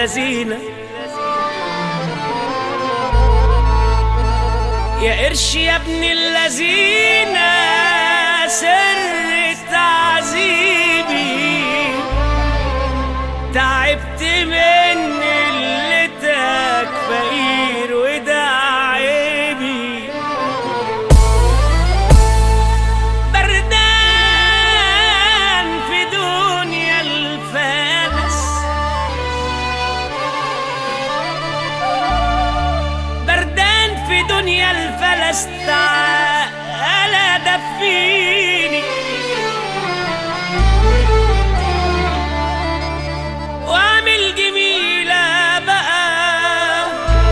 اللذينة يا قرش يا ابن اللذينة سر تعذيبي تعبت من قلتك فقير وده عيبي بردان في دنيا الفلس بردان في دنيا الفلس تعالى دفيني واعمل جميلة بقى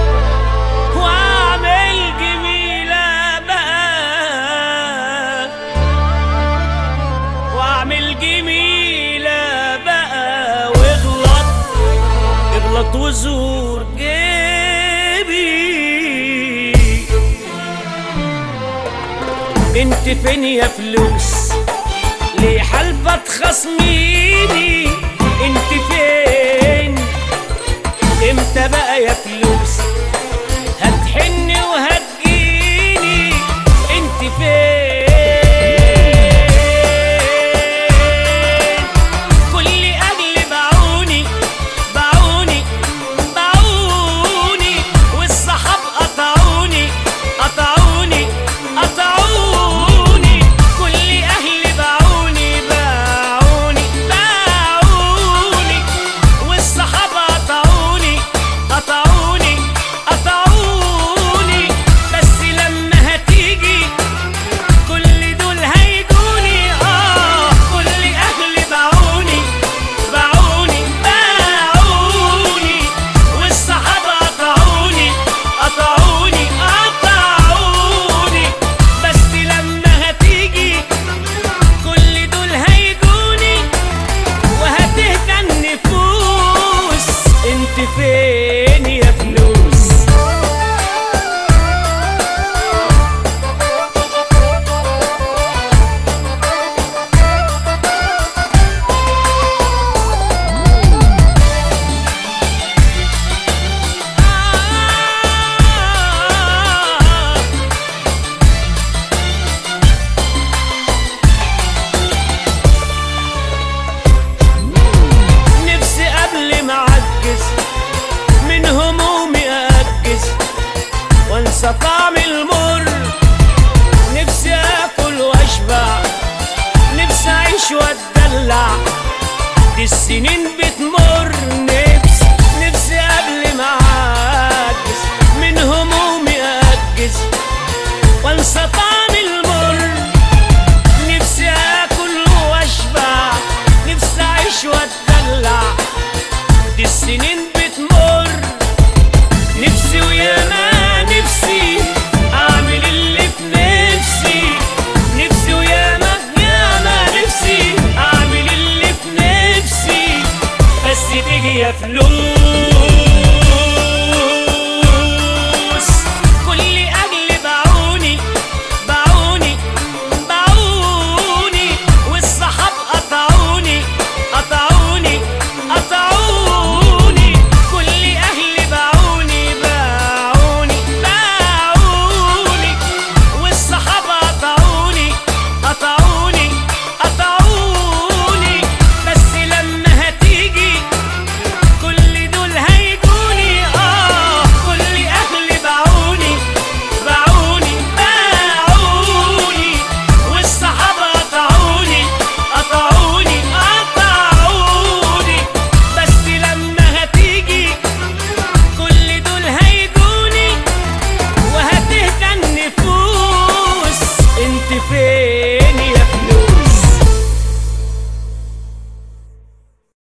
واعمل جميلة بقى واعمل جميلة بقى واغلط اغلط وزور جيبي انت فين يا فلوس ليه حلفة تخصميني انت فين امتى بقى يا فلوس هتحني وهتجيني انت فين كل اجل باعوني باعوني باعوني والصحاب قطعوني قطعوني قطعوني كل اهلي باعوني باعوني باعوني والصحاب قطعوني قطعوني قطعوني بس لما هتيجي كل دول هيجوني اه كل اهلي باعوني باعوني باعوني والصحابة قطعوني قطعوني قطعوني بس لما هتيجي كل دول هيجوني وهتهدى النفوس انت فين يا فلوس نفسي قبل ما اعجز من همومي ااجز وانسى طعم المر نفسي اكل واشبع نفسي اعيش واتدلع دي السنين بتمر نفسي نفسي قبل ما اعجز من همومي ااجز وانسى طعم المر نفسي اكل واشبع نفسي اعيش واتدلع دي السنين بتمر نفسي ويا ما نفسي اعمل اللي في نفسي نفسي ويا ما يا ما نفسي اعمل اللي في نفسي بس تيجي يا فلوس